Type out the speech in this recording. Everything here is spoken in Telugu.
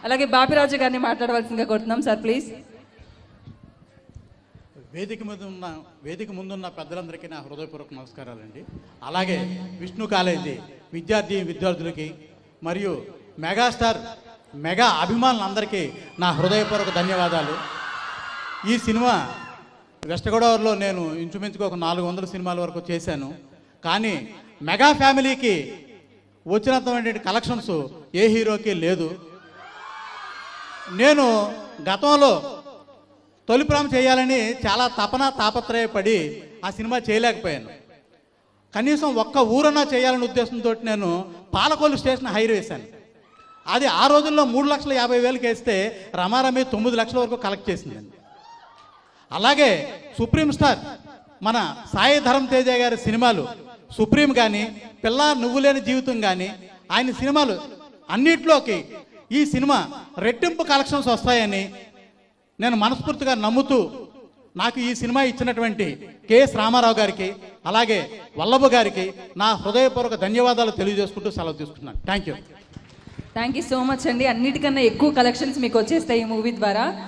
అలాగే బాపిరాజు గారిని మాట్లాడవలసిందిగా కోరుతున్నాం సార్ ప్లీజ్ వేదిక మీద ఉన్న వేదిక ముందున్న పెద్దలందరికీ నా హృదయపూర్వక నమస్కారాలండి అలాగే విష్ణు కాలేజీ విద్యార్థి విద్యార్థులకి మరియు మెగాస్టార్ మెగా అభిమానులందరికీ నా హృదయపూర్వక ధన్యవాదాలు ఈ సినిమా వెస్ట్ గోదావరిలో నేను ఇంచుమించుగా ఒక నాలుగు వందల సినిమాల వరకు చేశాను కానీ మెగా ఫ్యామిలీకి వచ్చినంతటువంటి కలెక్షన్స్ ఏ హీరోకి లేదు నేను గతంలో తొలి ప్రేమ చేయాలని చాలా తపన తాపత్రయపడి ఆ సినిమా చేయలేకపోయాను కనీసం ఒక్క ఊరన్నా చేయాలనే ఉద్దేశంతో నేను పాలకొల్లు స్టేషన్ హైర్ వేశాను అది ఆ రోజుల్లో మూడు లక్షల యాభై వేలకు వేస్తే రమారమి తొమ్మిది లక్షల వరకు కలెక్ట్ చేసిందండి అలాగే సుప్రీం స్టార్ మన సాయి ధరం తేజ గారి సినిమాలు సుప్రీం కానీ పిల్ల నువ్వు లేని జీవితం కానీ ఆయన సినిమాలు అన్నిట్లోకి ఈ సినిమా రెట్టింపు కలెక్షన్స్ వస్తాయని నేను మనస్ఫూర్తిగా నమ్ముతూ నాకు ఈ సినిమా ఇచ్చినటువంటి కెఎస్ రామారావు గారికి అలాగే వల్లభ గారికి నా హృదయపూర్వక ధన్యవాదాలు తెలియజేసుకుంటూ సెలవు తీసుకున్నాను thank you thank you so much అండి అన్నిటికన్నా ఎక్కువ కలెక్షన్స్ మీకు వచ్చేస్తాయి ఈ మూవీ ద్వారా